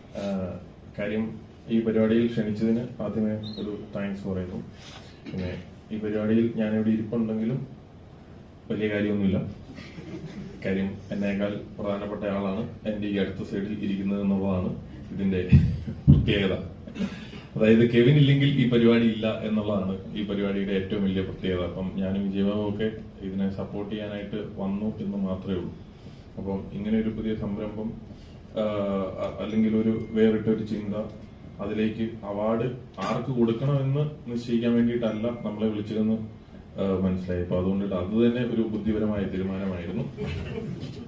ആഹ് കാര്യം ഈ പരിപാടിയിൽ ക്ഷണിച്ചതിന് ആദ്യമേ ഒരു താങ്ക്സ് പറയുന്നു പിന്നെ ഈ പരിപാടിയിൽ ഞാനിവിടെ ഇരിപ്പുണ്ടെങ്കിലും വലിയ കാര്യമൊന്നുമില്ല കാര്യം എന്നേക്കാൾ പ്രധാനപ്പെട്ട ആളാണ് എന്റെ ഈ അടുത്ത സൈഡിൽ ഇരിക്കുന്നത് എന്നുള്ളതാണ് ഇതിന്റെ പ്രത്യേകത അതായത് കെവിൻ ഇല്ലെങ്കിൽ ഈ പരിപാടി ഇല്ല എന്നുള്ളതാണ് ഈ പരിപാടിയുടെ ഏറ്റവും വലിയ പ്രത്യേകത അപ്പം ഞാനും വിജയബാബു ഒക്കെ ഇതിനെ സപ്പോർട്ട് ചെയ്യാനായിട്ട് വന്നു എന്ന് മാത്രമേ ഉള്ളൂ അപ്പം ഇങ്ങനെ ഒരു പുതിയ സംരംഭം ആഹ്, അ- അല്ലെങ്കിൽ ഒരു വേറിട്ട ഒരു ചിന്ത അതിലേക്ക് അവാർഡ് ആർക്ക് കൊടുക്കണമെന്ന് നിശ്ചയിക്കാൻ വേണ്ടിയിട്ടല്ല നമ്മളെ വിളിച്ചതെന്ന് ആഹ്, മനസ്സിലായി അപ്പൊ അതുകൊണ്ട് അത് തന്നെ ഒരു ബുദ്ധിപരമായ തീരുമാനമായിരുന്നു